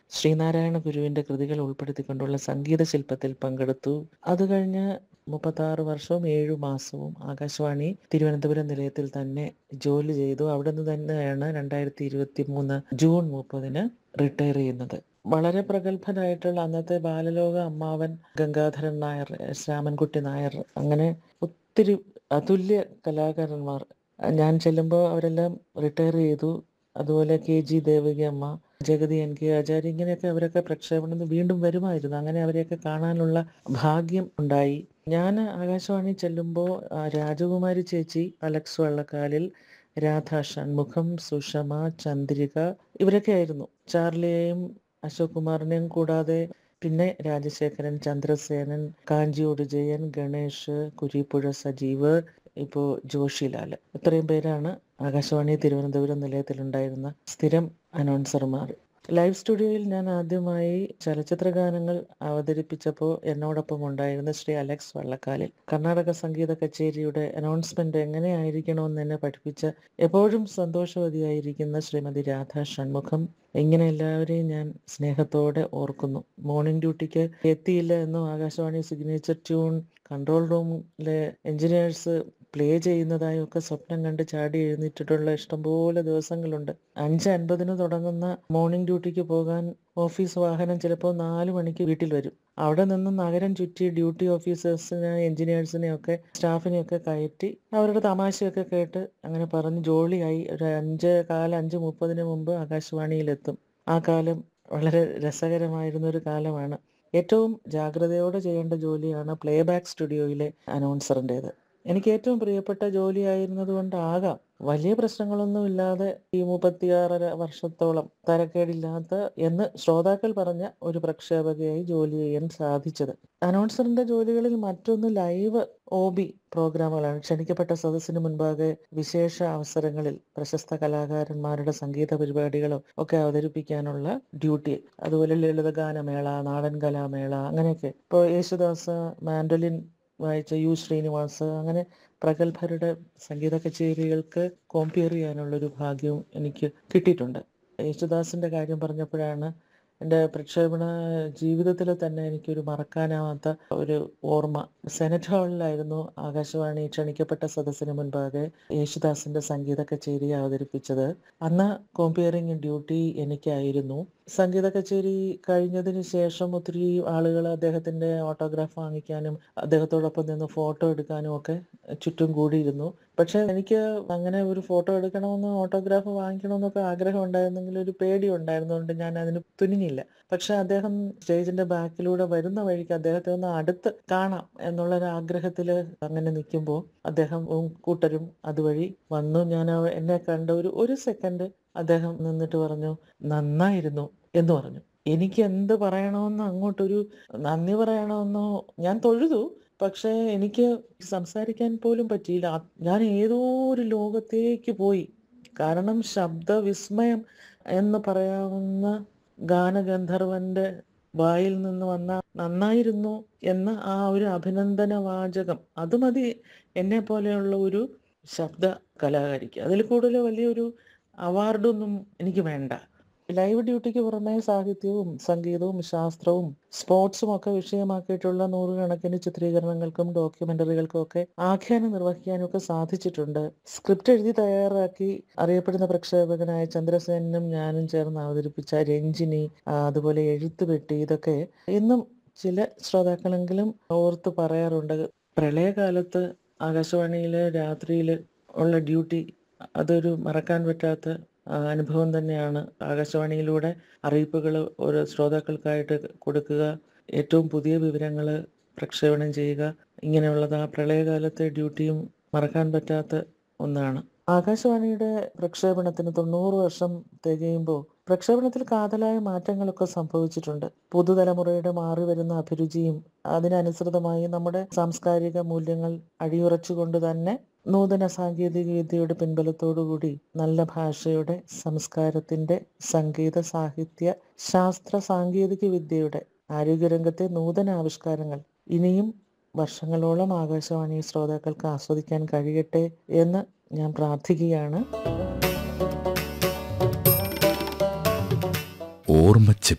ശ്രീനാരായണ ഗുരുവിന്റെ കൃതികൾ ഉൾപ്പെടുത്തിക്കൊണ്ടുള്ള സംഗീത ശില്പത്തിൽ പങ്കെടുത്തു അത് കഴിഞ്ഞ് മുപ്പത്താറ് വർഷവും ഏഴു മാസവും ആകാശവാണി തിരുവനന്തപുരം നിലയത്തിൽ തന്നെ ജോലി ചെയ്തു അവിടെ നിന്ന് തന്നെയാണ് രണ്ടായിരത്തി ഇരുപത്തി മൂന്ന് ജൂൺ മുപ്പതിന് റിട്ടയർ ചെയ്യുന്നത് വളരെ പ്രഗത്ഭനായിട്ടുള്ള അന്നത്തെ ബാലലോക അമ്മാവൻ ഗംഗാധരൻ നായർ ശ്യാമൻകുട്ടി നായർ അങ്ങനെ ഒത്തിരി അതുല്യ കലാകാരന്മാർ ഞാൻ ചെല്ലുമ്പോൾ അവരെല്ലാം റിട്ടയർ ചെയ്തു അതുപോലെ കെ ജി ദേവകി അമ്മ ജഗതി എൻ കെ ആചാര്യ ഇങ്ങനെയൊക്കെ അവരൊക്കെ പ്രക്ഷേപണത്തിൽ വീണ്ടും വരുമായിരുന്നു അങ്ങനെ അവരെയൊക്കെ കാണാനുള്ള ഭാഗ്യം ഉണ്ടായി ഞാൻ ആകാശവാണി ചെല്ലുമ്പോൾ ആ, രാജകുമാരി ചേച്ചി അലക്സ് വള്ളക്കാലിൽ രാധ ഷൺമുഖം സുഷമ ചന്ദ്രിക ഇവരൊക്കെ ആയിരുന്നു ചാർലിയെയും അശോക് കുമാറിനെയും കൂടാതെ പിന്നെ രാജശേഖരൻ ചന്ദ്രസേനൻ കാഞ്ചിയോട് ജയൻ ഗണേഷ് കുരിപ്പുഴ സജീവ് ഇപ്പോൾ ജോഷിലാൽ ഇത്രയും പേരാണ് ആകാശവാണി തിരുവനന്തപുരം നിലയത്തിലുണ്ടായിരുന്ന സ്ഥിരം അനൗൺസർമാർ ലൈവ് സ്റ്റുഡിയോയിൽ ഞാൻ ആദ്യമായി ചലച്ചിത്ര ഗാനങ്ങൾ അവതരിപ്പിച്ചപ്പോൾ എന്നോടൊപ്പം ഉണ്ടായിരുന്ന ശ്രീ അലക്സ് വള്ളക്കാലിൽ കർണാടക സംഗീത കച്ചേരിയുടെ അനൗൺസ്മെന്റ് എങ്ങനെയായിരിക്കണമെന്ന് എന്നെ പഠിപ്പിച്ച എപ്പോഴും സന്തോഷവതിയായിരിക്കുന്ന ശ്രീമതി രാധ ഷൺമുഖം ഇങ്ങനെ എല്ലാവരെയും ഞാൻ സ്നേഹത്തോടെ ഓർക്കുന്നു മോർണിംഗ് ഡ്യൂട്ടിക്ക് എത്തിയില്ല എന്നും ആകാശവാണി സിഗ്നേച്ചർ ട്യൂൺ കൺട്രോൾ റൂമിലെ എഞ്ചിനീയേഴ്സ് പ്ലേ ചെയ്യുന്നതായും ഒക്കെ സ്വപ്നം കണ്ട് ചാടി എഴുന്നേറ്റിട്ടുള്ള ഇഷ്ടംപോലെ ദിവസങ്ങളുണ്ട് അഞ്ച് അൻപതിന് തുടങ്ങുന്ന മോർണിംഗ് ഡ്യൂട്ടിക്ക് പോകാൻ ഓഫീസ് വാഹനം ചിലപ്പോൾ നാല് മണിക്ക് വീട്ടിൽ വരും അവിടെ നിന്ന് നഗരം ചുറ്റി ഡ്യൂട്ടി ഓഫീസേഴ്സിനെ എഞ്ചിനീയേഴ്സിനെ ഒക്കെ സ്റ്റാഫിനെ ഒക്കെ കയറ്റി അവരുടെ തമാശയൊക്കെ കേട്ട് അങ്ങനെ പറഞ്ഞ് ജോളിയായി ഒരു അഞ്ച് കാലം അഞ്ച് മുപ്പതിന് മുമ്പ് ആകാശവാണിയിലെത്തും ആ കാലം വളരെ രസകരമായിരുന്ന ഒരു കാലമാണ് ഏറ്റവും ജാഗ്രതയോടെ ചെയ്യേണ്ട ജോലിയാണ് പ്ലേബാക്ക് സ്റ്റുഡിയോയിലെ അനൗൺസറിൻ്റെത് എനിക്ക് ഏറ്റവും പ്രിയപ്പെട്ട ജോലിയായിരുന്നത് കൊണ്ടാകാം വലിയ പ്രശ്നങ്ങളൊന്നും ഇല്ലാതെ ഈ മുപ്പത്തിയാറര വർഷത്തോളം തരക്കേടില്ലാത്ത എന്ന് ശ്രോതാക്കൾ പറഞ്ഞ ഒരു പ്രക്ഷേപകയായി ജോലി ചെയ്യാൻ സാധിച്ചത് അനൗൺസറിന്റെ ജോലികളിൽ മറ്റൊന്ന് ലൈവ് ഒ ബി പ്രോഗ്രാമുകളാണ് ക്ഷണിക്കപ്പെട്ട സദസ്സിന് മുൻപാകെ വിശേഷ അവസരങ്ങളിൽ പ്രശസ്ത കലാകാരന്മാരുടെ സംഗീത പരിപാടികളോ ഒക്കെ അവതരിപ്പിക്കാനുള്ള ഡ്യൂട്ടി അതുപോലെ ലളിതഗാനമേള നാടൻ കലാമേള അങ്ങനെയൊക്കെ ഇപ്പോൾ യേശുദാസ് മാൻഡലിൻ വായിച്ച യു ശ്രീനിവാസ് അങ്ങനെ പ്രഗത്ഭരുടെ സംഗീത കച്ചേരികൾക്ക് കോമ്പിയർ ചെയ്യാനുള്ളൊരു ഭാഗ്യവും എനിക്ക് കിട്ടിയിട്ടുണ്ട് യേശുദാസിൻ്റെ കാര്യം പറഞ്ഞപ്പോഴാണ് എൻ്റെ പ്രക്ഷേപണ ജീവിതത്തിൽ തന്നെ എനിക്കൊരു മറക്കാനാവാത്ത ഒരു ഓർമ്മ സെനറ്റ് ഹാളിലായിരുന്നു ആകാശവാണി ക്ഷണിക്കപ്പെട്ട സദസ്സിന് മുൻപാകെ യേശുദാസിൻ്റെ സംഗീത കച്ചേരി അവതരിപ്പിച്ചത് അന്ന് കോമ്പിയറിംഗ് ഡ്യൂട്ടി എനിക്കായിരുന്നു സംഗീത കച്ചേരി കഴിഞ്ഞതിന് ശേഷം ഒത്തിരി ആളുകൾ അദ്ദേഹത്തിൻ്റെ ഓട്ടോഗ്രാഫ് വാങ്ങിക്കാനും അദ്ദേഹത്തോടൊപ്പം നിന്ന് ഫോട്ടോ എടുക്കാനും ഒക്കെ ചുറ്റും കൂടിയിരുന്നു പക്ഷെ എനിക്ക് അങ്ങനെ ഒരു ഫോട്ടോ എടുക്കണമെന്ന് ഓട്ടോഗ്രാഫ് വാങ്ങിക്കണമെന്നൊക്കെ ആഗ്രഹം ഉണ്ടായിരുന്നെങ്കിൽ ഒരു പേടി ഉണ്ടായിരുന്നതുകൊണ്ട് ഞാൻ അതിന് തുനിഞ്ഞില്ല പക്ഷെ അദ്ദേഹം സ്റ്റേജിന്റെ ബാക്കിലൂടെ വരുന്ന വഴിക്ക് അദ്ദേഹത്തെ ഒന്ന് അടുത്ത് കാണാം എന്നുള്ള ഒരു ആഗ്രഹത്തിൽ അങ്ങനെ നിൽക്കുമ്പോൾ അദ്ദേഹം കൂട്ടരും അതുവഴി വന്നു ഞാൻ അവ- എന്നെ കണ്ട ഒരു ഒരു സെക്കൻഡ് അദ്ദേഹം നിന്നിട്ട് പറഞ്ഞു നന്നായിരുന്നു എന്ന് പറഞ്ഞു എനിക്ക് എന്ത് പറയണമെന്ന് അങ്ങോട്ടൊരു നന്ദി പറയണമെന്നോ ഞാൻ തൊഴുതു പക്ഷേ എനിക്ക് സംസാരിക്കാൻ പോലും പറ്റിയില്ല ആ- ഞാൻ ഏതോ ഒരു ലോകത്തേക്ക് പോയി കാരണം ശബ്ദവിസ്മയം എന്ന് പറയാവുന്ന ഗാനഗന്ധർവന്റെ വായിൽ നിന്ന് വന്ന നന്നായിരുന്നു എന്ന ആ ഒരു അഭിനന്ദന വാചകം അത് മതി എന്നെ പോലെയുള്ള ഒരു ശബ്ദ കലാകാരിക്ക് അതിൽ കൂടുതൽ വലിയൊരു അവാർഡൊന്നും എനിക്ക് വേണ്ട ലൈവ് ഡ്യൂട്ടിക്ക് പുറമെ സാഹിത്യവും സംഗീതവും ശാസ്ത്രവും സ്പോർട്സും ഒക്കെ വിഷയമാക്കിയിട്ടുള്ള നൂറുകണക്കിന് ചിത്രീകരണങ്ങൾക്കും ഡോക്യുമെന്ററികൾക്കും ഒക്കെ ആഖ്യാനം നിർവഹിക്കാനും ഒക്കെ സാധിച്ചിട്ടുണ്ട് സ്ക്രിപ്റ്റ് എഴുതി തയ്യാറാക്കി അറിയപ്പെടുന്ന പ്രക്ഷേപകനായ ചന്ദ്രസേനും ഞാനും ചേർന്ന് അവതരിപ്പിച്ച രഞ്ജിനി ആ, അതുപോലെ എഴുത്തുപെട്ടി ഇതൊക്കെ ഇന്നും ചില ശ്രോതാക്കളെങ്കിലും ഓർത്ത് പറയാറുണ്ട് പ്രളയകാലത്ത് ആകാശവാണിയിലെ രാത്രിയിൽ ഉള്ള ഡ്യൂട്ടി അതൊരു മറക്കാൻ പറ്റാത്ത ആ, അനുഭവം തന്നെയാണ് ആകാശവാണിയിലൂടെ അറിയിപ്പുകൾ ഓരോ ശ്രോതാക്കൾക്കായിട്ട് കൊടുക്കുക ഏറ്റവും പുതിയ വിവരങ്ങൾ പ്രക്ഷേപണം ചെയ്യുക ഇങ്ങനെയുള്ളത് ആ പ്രളയകാലത്തെ ഡ്യൂട്ടിയും മറക്കാൻ പറ്റാത്ത ഒന്നാണ് ആകാശവാണിയുടെ പ്രക്ഷേപണത്തിന് തൊണ്ണൂറ് വർഷം തികയുമ്പോൾ പ്രക്ഷേപണത്തിൽ കാതലായ മാറ്റങ്ങളൊക്കെ സംഭവിച്ചിട്ടുണ്ട് പുതുതലമുറയുടെ മാറി വരുന്ന അഭിരുചിയും അതിനനുസൃതമായി നമ്മുടെ സാംസ്കാരിക മൂല്യങ്ങൾ അടിയുറച്ചുകൊണ്ട് തന്നെ നൂതന സാങ്കേതിക വിദ്യയുടെ പിൻബലത്തോടുകൂടി നല്ല ഭാഷയുടെ സംസ്കാരത്തിന്റെ സംഗീത സാഹിത്യ ശാസ്ത്ര സാങ്കേതിക വിദ്യയുടെ ആരോഗ്യരംഗത്തെ നൂതന ആവിഷ്കാരങ്ങൾ ഇനിയും വർഷങ്ങളോളം ആകാശവാണി ശ്രോതാക്കൾക്ക് ആസ്വദിക്കാൻ കഴിയട്ടെ എന്ന് ഞാൻ പ്രാർത്ഥിക്കുകയാണ് ഓർമ്മ